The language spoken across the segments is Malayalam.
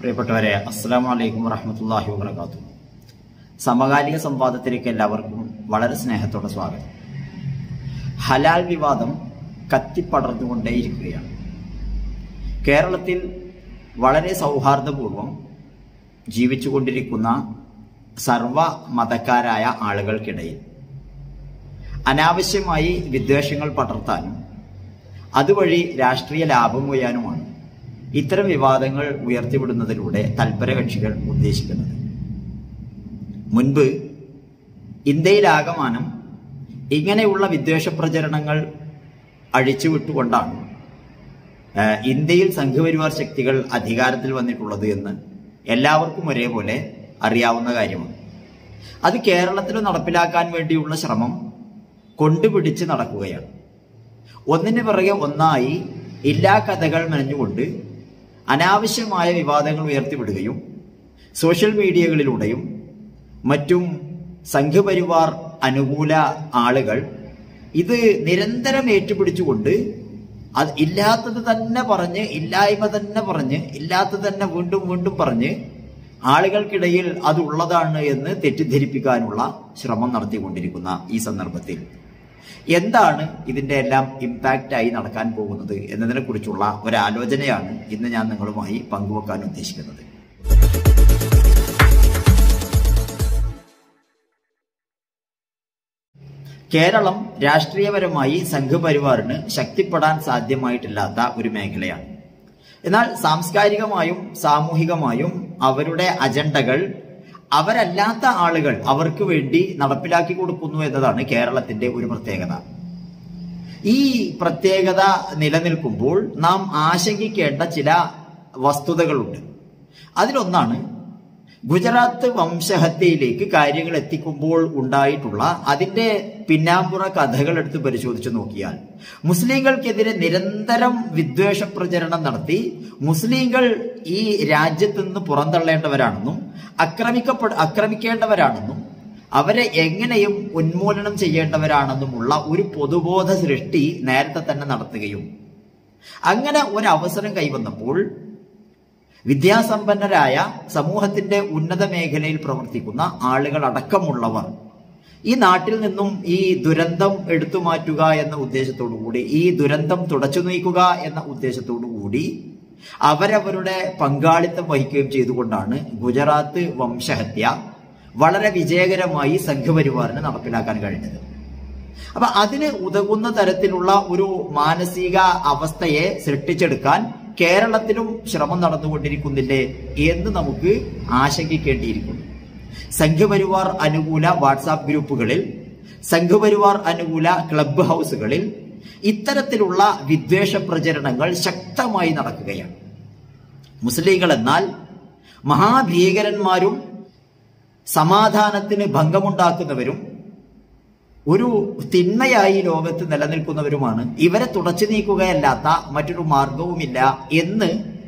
പ്രിയപ്പെട്ടവരെ അസ്സാം വലൈക്കും വറഹമത്തല്ലാഹി വാബർക്കാത്തു സമകാലിക സംവാദത്തിലേക്ക് എല്ലാവർക്കും വളരെ സ്നേഹത്തോടെ സ്വാഗതം ഹലാൽ വിവാദം കത്തിപ്പടർന്നുകൊണ്ടേയിരിക്കുകയാണ് കേരളത്തിൽ വളരെ സൗഹാർദ്ദപൂർവം ജീവിച്ചുകൊണ്ടിരിക്കുന്ന സർവ മതക്കാരായ ആളുകൾക്കിടയിൽ അനാവശ്യമായി വിദ്വേഷങ്ങൾ പടർത്താനും അതുവഴി രാഷ്ട്രീയ ലാഭം കൊയ്യാനുമാണ് ഇത്തരം വിവാദങ്ങൾ ഉയർത്തിവിടുന്നതിലൂടെ തൽപരകക്ഷികൾ ഉദ്ദേശിക്കുന്നത് മുൻപ് ഇന്ത്യയിലാകമാനം ഇങ്ങനെയുള്ള വിദ്വേഷ പ്രചരണങ്ങൾ അഴിച്ചുവിട്ടുകൊണ്ടാണ് ഏഹ്, ഇന്ത്യയിൽ സംഘപരിവാർ ശക്തികൾ അധികാരത്തിൽ വന്നിട്ടുള്ളത് എന്ന് എല്ലാവർക്കും ഒരേപോലെ അറിയാവുന്ന കാര്യമാണ് അത് കേരളത്തിൽ നടപ്പിലാക്കാൻ വേണ്ടിയുള്ള ശ്രമം കൊണ്ടുപിടിച്ച് നടക്കുകയാണ് ഒന്നിന് പിറകെ ഒന്നായി എല്ലാ കഥകൾ മെനഞ്ഞുകൊണ്ട് അനാവശ്യമായ വിവാദങ്ങൾ ഉയർത്തിവിടുകയും സോഷ്യൽ മീഡിയകളിലൂടെയും മറ്റും സംഘപരിവാർ അനുകൂല ആളുകൾ ഇത് നിരന്തരം ഏറ്റുപിടിച്ചുകൊണ്ട് അത് ഇല്ലാത്തത് തന്നെ പറഞ്ഞ് ഇല്ലായ്മ തന്നെ പറഞ്ഞ് ഇല്ലാത്തത് തന്നെ വീണ്ടും വീണ്ടും പറഞ്ഞ് ആളുകൾക്കിടയിൽ അത് ഉള്ളതാണ് എന്ന് തെറ്റിദ്ധരിപ്പിക്കാനുള്ള ശ്രമം നടത്തിക്കൊണ്ടിരിക്കുന്ന ഈ സന്ദർഭത്തിൽ എന്താണ് ഇതിന്റെ എല്ലാം ഇമ്പാക്റ്റ് ആയി നടക്കാൻ പോകുന്നത് എന്നതിനെ കുറിച്ചുള്ള ഒരു ആലോചനയാണ് ഇന്ന് ഞാൻ നിങ്ങളുമായി പങ്കുവെക്കാൻ ഉദ്ദേശിക്കുന്നത് കേരളം രാഷ്ട്രീയപരമായി സംഘപരിവാറിന് ശക്തിപ്പെടാൻ സാധ്യമായിട്ടില്ലാത്ത ഒരു മേഖലയാണ് എന്നാൽ സാംസ്കാരികമായും സാമൂഹികമായും അവരുടെ അജണ്ടകൾ അവരല്ലാത്ത ആളുകൾ അവർക്ക് വേണ്ടി നടപ്പിലാക്കി കൊടുക്കുന്നു എന്നതാണ് കേരളത്തിന്റെ ഒരു പ്രത്യേകത ഈ പ്രത്യേകത നിലനിൽക്കുമ്പോൾ നാം ആശങ്കിക്കേണ്ട ചില വസ്തുതകളുണ്ട് അതിലൊന്നാണ് ഗുജറാത്ത് വംശഹത്യയിലേക്ക് കാര്യങ്ങൾ എത്തിക്കുമ്പോൾ ഉണ്ടായിട്ടുള്ള അതിന്റെ പിന്നാമ്പുറ കഥകൾ എടുത്ത് പരിശോധിച്ചു നോക്കിയാൽ മുസ്ലിങ്ങൾക്കെതിരെ നിരന്തരം വിദ്വേഷ പ്രചരണം നടത്തി മുസ്ലിങ്ങൾ ഈ രാജ്യത്ത് നിന്ന് പുറന്തള്ളേണ്ടവരാണെന്നും ആക്രമിക്കപ്പെട ആക്രമിക്കേണ്ടവരാണെന്നും അവരെ എങ്ങനെയും ഉന്മൂലനം ചെയ്യേണ്ടവരാണെന്നുമുള്ള ഒരു പൊതുബോധ സൃഷ്ടി നേരത്തെ തന്നെ നടത്തുകയും അങ്ങനെ ഒരു അവസരം കൈവന്നപ്പോൾ വിദ്യാസമ്പന്നരായ സമൂഹത്തിന്റെ ഉന്നത മേഖലയിൽ പ്രവർത്തിക്കുന്ന ആളുകൾ അടക്കമുള്ളവർ ഈ നാട്ടിൽ നിന്നും ഈ ദുരന്തം എടുത്തു മാറ്റുക എന്ന ഉദ്ദേശത്തോടു കൂടി ഈ ദുരന്തം തുടച്ചു നീക്കുക എന്ന ഉദ്ദേശത്തോടു കൂടി അവരവരുടെ പങ്കാളിത്തം വഹിക്കുകയും ചെയ്തുകൊണ്ടാണ് ഗുജറാത്ത് വംശഹത്യ വളരെ വിജയകരമായി സംഘപരിവാറിന് നടപ്പിലാക്കാൻ കഴിഞ്ഞത് അപ്പൊ അതിന് ഉതകുന്ന തരത്തിലുള്ള ഒരു മാനസിക അവസ്ഥയെ സൃഷ്ടിച്ചെടുക്കാൻ കേരളത്തിലും ശ്രമം നടന്നുകൊണ്ടിരിക്കുന്നില്ലേ എന്ന് നമുക്ക് ആശങ്കിക്കേണ്ടിയിരിക്കുന്നു സംഘപരിവാർ അനുകൂല വാട്സാപ്പ് ഗ്രൂപ്പുകളിൽ സംഘപരിവാർ അനുകൂല ക്ലബ് ഹൗസുകളിൽ ഇത്തരത്തിലുള്ള വിദ്വേഷ പ്രചരണങ്ങൾ ശക്തമായി നടക്കുകയാണ് മുസ്ലിങ്ങൾ എന്നാൽ മഹാഭീകരന്മാരും സമാധാനത്തിന് ഭംഗമുണ്ടാക്കുന്നവരും ഒരു തിന്മയായി ലോകത്ത് നിലനിൽക്കുന്നവരുമാണ് ഇവരെ തുടച്ചു നീക്കുകയല്ലാത്ത മറ്റൊരു മാർഗവുമില്ല എന്ന്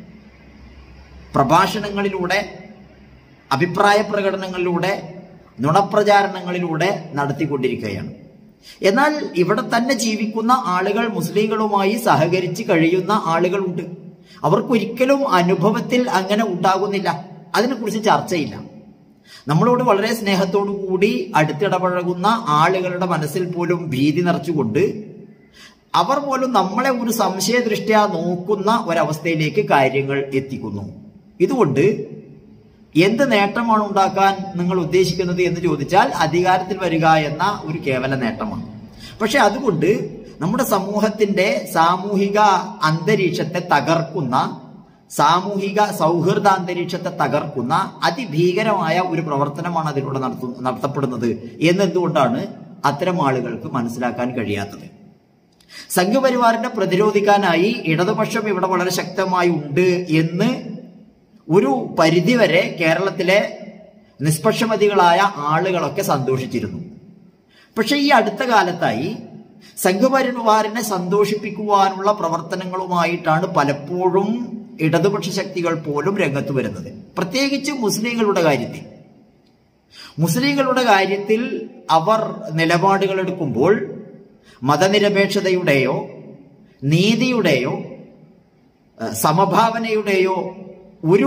പ്രഭാഷണങ്ങളിലൂടെ അഭിപ്രായ പ്രകടനങ്ങളിലൂടെ നുണപ്രചാരണങ്ങളിലൂടെ നടത്തിക്കൊണ്ടിരിക്കുകയാണ് എന്നാൽ ഇവിടെ തന്നെ ജീവിക്കുന്ന ആളുകൾ മുസ്ലിങ്ങളുമായി സഹകരിച്ച് കഴിയുന്ന ആളുകളുണ്ട് അവർക്കൊരിക്കലും അനുഭവത്തിൽ അങ്ങനെ ഉണ്ടാകുന്നില്ല അതിനെക്കുറിച്ച് ചർച്ചയില്ല നമ്മളോട് വളരെ സ്നേഹത്തോടു കൂടി അടുത്തിടപഴകുന്ന ആളുകളുടെ മനസ്സിൽ പോലും ഭീതി നിറച്ചുകൊണ്ട് അവർ പോലും നമ്മളെ ഒരു സംശയദൃഷ്ട്യാ നോക്കുന്ന ഒരവസ്ഥയിലേക്ക് കാര്യങ്ങൾ എത്തിക്കുന്നു ഇതുകൊണ്ട് എന്ത് നേട്ടമാണ് ഉണ്ടാക്കാൻ നിങ്ങൾ ഉദ്ദേശിക്കുന്നത് എന്ന് ചോദിച്ചാൽ അധികാരത്തിൽ വരിക എന്ന ഒരു കേവല നേട്ടമാണ് പക്ഷെ അതുകൊണ്ട് നമ്മുടെ സമൂഹത്തിന്റെ സാമൂഹിക അന്തരീക്ഷത്തെ തകർക്കുന്ന സാമൂഹിക സൗഹൃദ അന്തരീക്ഷത്തെ തകർക്കുന്ന അതിഭീകരമായ ഒരു പ്രവർത്തനമാണ് അതിലൂടെ നടത്തു നടത്തപ്പെടുന്നത് എന്നെന്തുകൊണ്ടാണ് അത്തരം ആളുകൾക്ക് മനസ്സിലാക്കാൻ കഴിയാത്തത് സംഘപരിവാറിനെ പ്രതിരോധിക്കാനായി ഇടതുപക്ഷം ഇവിടെ വളരെ ശക്തമായി ഉണ്ട് എന്ന് ഒരു പരിധിവരെ കേരളത്തിലെ നിഷ്പക്ഷമതികളായ ആളുകളൊക്കെ സന്തോഷിച്ചിരുന്നു പക്ഷെ ഈ അടുത്ത കാലത്തായി സംഘപരിവാറിനെ സന്തോഷിപ്പിക്കുവാനുള്ള പ്രവർത്തനങ്ങളുമായിട്ടാണ് പലപ്പോഴും ഇടതുപക്ഷ ശക്തികൾ പോലും രംഗത്ത് വരുന്നത് പ്രത്യേകിച്ച് മുസ്ലിങ്ങളുടെ കാര്യത്തിൽ മുസ്ലിങ്ങളുടെ കാര്യത്തിൽ അവർ നിലപാടുകൾ എടുക്കുമ്പോൾ മതനിരപേക്ഷതയുടെയോ നീതിയുടെയോ ഏഹ്, സമഭാവനയുടെയോ ഒരു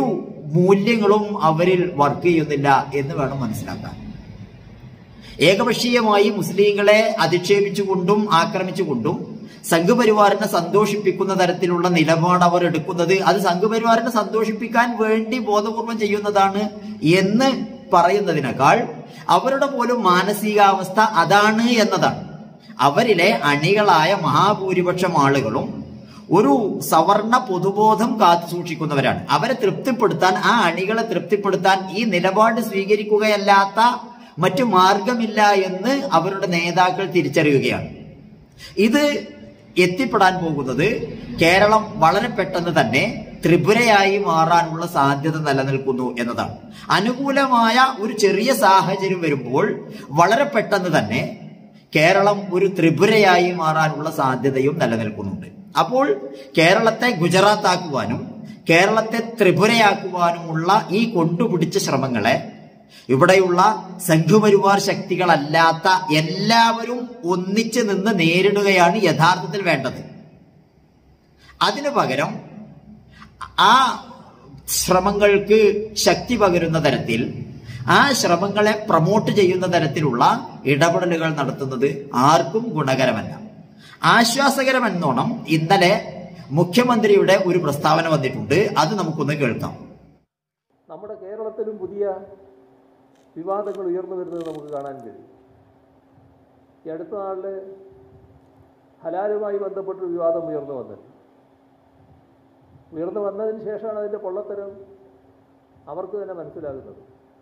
മൂല്യങ്ങളും അവരിൽ വർക്ക് ചെയ്യുന്നില്ല എന്ന് വേണം മനസ്സിലാക്കാൻ ഏകപക്ഷീയമായി മുസ്ലിങ്ങളെ അധിക്ഷേപിച്ചുകൊണ്ടും ആക്രമിച്ചുകൊണ്ടും സംഘപരിവാറിനെ സന്തോഷിപ്പിക്കുന്ന തരത്തിലുള്ള നിലപാട് അവർ എടുക്കുന്നത് അത് സംഘപരിവാറിനെ സന്തോഷിപ്പിക്കാൻ വേണ്ടി ബോധപൂർവം ചെയ്യുന്നതാണ് എന്ന് പറയുന്നതിനേക്കാൾ അവരുടെ പോലും മാനസികാവസ്ഥ അതാണ് എന്നതാണ് അവരിലെ അണികളായ മഹാഭൂരിപക്ഷം ആളുകളും ഒരു സവർണ പൊതുബോധം കാത്തു സൂക്ഷിക്കുന്നവരാണ് അവരെ തൃപ്തിപ്പെടുത്താൻ ആ അണികളെ തൃപ്തിപ്പെടുത്താൻ ഈ നിലപാട് സ്വീകരിക്കുകയല്ലാത്ത മറ്റു മാർഗമില്ല എന്ന് അവരുടെ നേതാക്കൾ തിരിച്ചറിയുകയാണ് ഇത് എത്തിപ്പെടാൻ പോകുന്നത് കേരളം വളരെ പെട്ടെന്ന് തന്നെ ത്രിപുരയായി മാറാനുള്ള സാധ്യത നിലനിൽക്കുന്നു എന്നതാണ് അനുകൂലമായ ഒരു ചെറിയ സാഹചര്യം വരുമ്പോൾ വളരെ പെട്ടെന്ന് തന്നെ കേരളം ഒരു ത്രിപുരയായി മാറാനുള്ള സാധ്യതയും നിലനിൽക്കുന്നുണ്ട് അപ്പോൾ കേരളത്തെ ഗുജറാത്ത് ആക്കുവാനും കേരളത്തെ ത്രിപുരയാക്കുവാനുമുള്ള ഈ കൊണ്ടുപിടിച്ച ശ്രമങ്ങളെ ഇവിടെയുള്ള സംഘപരിവാർ ശക്തികളല്ലാത്ത എല്ലാവരും ഒന്നിച്ചു നിന്ന് നേരിടുകയാണ് യഥാർത്ഥത്തിൽ വേണ്ടത് അതിനു പകരം ആ ശ്രമങ്ങൾക്ക് ശക്തി പകരുന്ന തരത്തിൽ ആ ശ്രമങ്ങളെ പ്രൊമോട്ട് ചെയ്യുന്ന തരത്തിലുള്ള ഇടപെടലുകൾ നടത്തുന്നത് ആർക്കും ഗുണകരമല്ല ആശ്വാസകരമെന്നോണം ഇന്നലെ മുഖ്യമന്ത്രിയുടെ ഒരു പ്രസ്താവന വന്നിട്ടുണ്ട് അത് നമുക്കൊന്ന് കേൾക്കാം നമ്മുടെ കേരളത്തിലും പുതിയ വിവാദങ്ങൾ ഉയർന്നു വരുന്നത് നമുക്ക് കാണാൻ കഴിയും ഈ അടുത്ത നാളിൽ ഹലാലുമായി ബന്ധപ്പെട്ടൊരു വിവാദം ഉയർന്നു വന്നത് ഉയർന്നു വന്നതിന് ശേഷമാണ് അതിൻ്റെ പൊള്ളത്തരം അവർക്ക് തന്നെ മനസ്സിലാകുന്നത്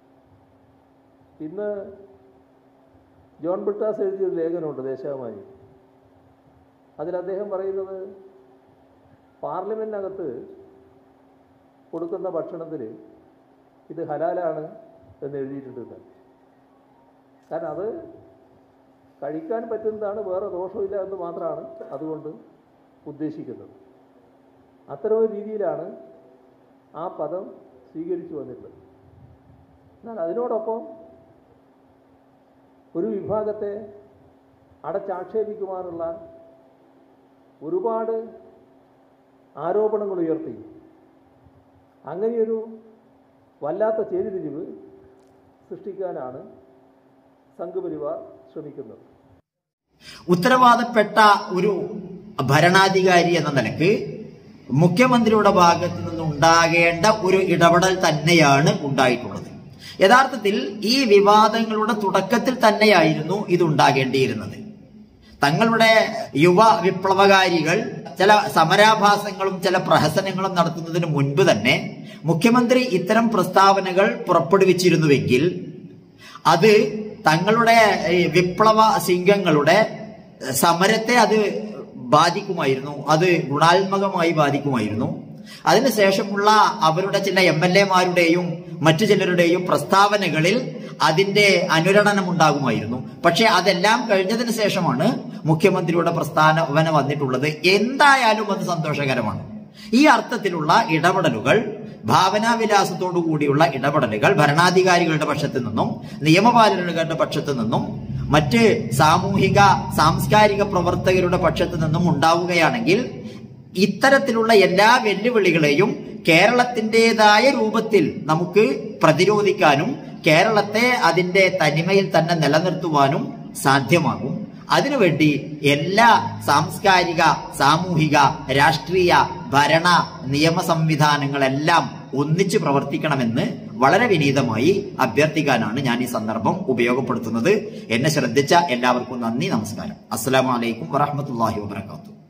ഇന്ന് ജോൺ ബ്രിട്ടാസ് എഴുതിയൊരു ലേഖനമുണ്ട് ദേശാഭിമാനി അതിൽ അദ്ദേഹം പറയുന്നത് പാർലമെൻറ്റിനകത്ത് കൊടുക്കുന്ന ഭക്ഷണത്തിൽ ഇത് ഹലാലാണ് എന്ന് എഴുതിയിട്ടുണ്ട് എന്ന്. കാരണം അത് കഴിക്കാൻ പറ്റുന്നതാണ് വേറെ ദോഷമില്ല എന്ന് മാത്രമാണ് അതുകൊണ്ട് ഉദ്ദേശിക്കുന്നത് അത്തരം ഒരു രീതിയിലാണ് ആ പദം സ്വീകരിച്ചു വന്നിട്ടുള്ളത് എന്നാൽ അതിനോടൊപ്പം ഒരു വിഭാഗത്തെ അടച്ചാക്ഷേപിക്കുവാനുള്ള ഒരുപാട് ആരോപണങ്ങൾ ഉയർത്തി അങ്ങനെയൊരു വല്ലാത്ത ചേരിതിരിവ് സൃഷ്ടിക്കാനാണ് സംഘപരിവാർ ശ്രമിക്കുന്നത് ഉത്തരവാദപ്പെട്ട ഒരു ഭരണാധികാരി എന്ന നിലക്ക് മുഖ്യമന്ത്രിയുടെ ഭാഗത്ത് നിന്ന് ഉണ്ടാകേണ്ട ഒരു ഇടപെടൽ തന്നെയാണ് ഉണ്ടായിട്ടുള്ളത് യഥാർത്ഥത്തിൽ ഈ വിവാദങ്ങളുടെ തുടക്കത്തിൽ തന്നെയായിരുന്നു ഇത് ഉണ്ടാകേണ്ടിയിരുന്നത് തങ്ങളുടെ യുവ വിപ്ലവകാരികൾ ചില സമരാഭാസങ്ങളും ചില പ്രഹസനങ്ങളും നടത്തുന്നതിന് മുൻപ് തന്നെ മുഖ്യമന്ത്രി ഇത്തരം പ്രസ്താവനകൾ പുറപ്പെടുവിച്ചിരുന്നുവെങ്കിൽ അത് തങ്ങളുടെ ഈ വിപ്ലവ സിംഗങ്ങളുടെ സമരത്തെ അത് ബാധിക്കുമായിരുന്നു അത് ഗുണാത്മകമായി ബാധിക്കുമായിരുന്നു അതിനുശേഷമുള്ള അവരുടെ ചില എം എൽ എമാരുടെയും മറ്റു ചിലരുടെയും പ്രസ്താവനകളിൽ അതിന്റെ അനുരണനം ഉണ്ടാകുമായിരുന്നു പക്ഷെ അതെല്ലാം കഴിഞ്ഞതിന് ശേഷമാണ് മുഖ്യമന്ത്രിയുടെ പ്രസ്താവന വന്നിട്ടുള്ളത് എന്തായാലും അത് സന്തോഷകരമാണ് ഈ അർത്ഥത്തിലുള്ള ഇടപെടലുകൾ ഭാവനാവിലാസത്തോടു കൂടിയുള്ള ഇടപെടലുകൾ ഭരണാധികാരികളുടെ പക്ഷത്തു നിന്നും നിയമപാലകരുടെ പക്ഷത്തു നിന്നും മറ്റ് സാമൂഹിക സാംസ്കാരിക പ്രവർത്തകരുടെ പക്ഷത്തു നിന്നും ഉണ്ടാവുകയാണെങ്കിൽ ഇത്തരത്തിലുള്ള എല്ലാ വെല്ലുവിളികളെയും കേരളത്തിൻ്റെതായ രൂപത്തിൽ നമുക്ക് പ്രതിരോധിക്കാനും കേരളത്തെ അതിന്റെ തനിമയിൽ തന്നെ നിലനിർത്തുവാനും സാധ്യമാകും അതിനുവേണ്ടി എല്ലാ സാംസ്കാരിക സാമൂഹിക രാഷ്ട്രീയ ഭരണ നിയമ സംവിധാനങ്ങളെല്ലാം ഒന്നിച്ചു പ്രവർത്തിക്കണമെന്ന് വളരെ വിനീതമായി അഭ്യർത്ഥിക്കാനാണ് ഞാൻ ഈ സന്ദർഭം ഉപയോഗപ്പെടുത്തുന്നത് എന്നെ ശ്രദ്ധിച്ച എല്ലാവർക്കും നന്ദി നമസ്കാരം അസ്സലാമലൈക്കും വറഹമത്തല്ലാഹി വാബർക്കാത്തു